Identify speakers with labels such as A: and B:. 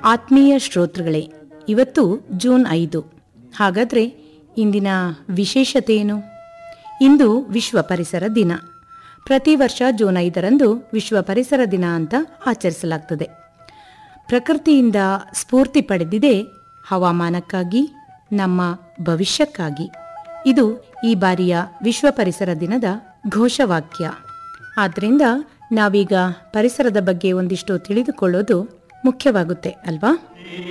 A: ಆತ್ಮೀಯ ಶ್ರೋತೃಗಳೇ ಇವತ್ತು ಜೂನ್ ಐದು ಹಾಗಾದರೆ ಇಂದಿನ ವಿಶೇಷತೆ ಏನು ಇಂದು ವಿಶ್ವ ಪರಿಸರ ದಿನ ಪ್ರತಿ ವರ್ಷ ಜೂನ್ ಐದರಂದು ವಿಶ್ವ ಪರಿಸರ ದಿನ ಅಂತ ಆಚರಿಸಲಾಗ್ತದೆ ಪ್ರಕೃತಿಯಿಂದ ಸ್ಫೂರ್ತಿ ಪಡೆದಿದೆ ಹವಾಮಾನಕ್ಕಾಗಿ ನಮ್ಮ ಭವಿಷ್ಯಕ್ಕಾಗಿ ಇದು ಈ ಬಾರಿಯ ವಿಶ್ವ ಪರಿಸರ ದಿನದ ಘೋಷವಾಕ್ಯ ಆದ್ದರಿಂದ ನಾವೀಗ ಪರಿಸರದ ಬಗ್ಗೆ ಒಂದಿಷ್ಟು ತಿಳಿದುಕೊಳ್ಳೋದು ಮುಖ್ಯವಾಗುತ್ತೆ ಅಲ್ವಾ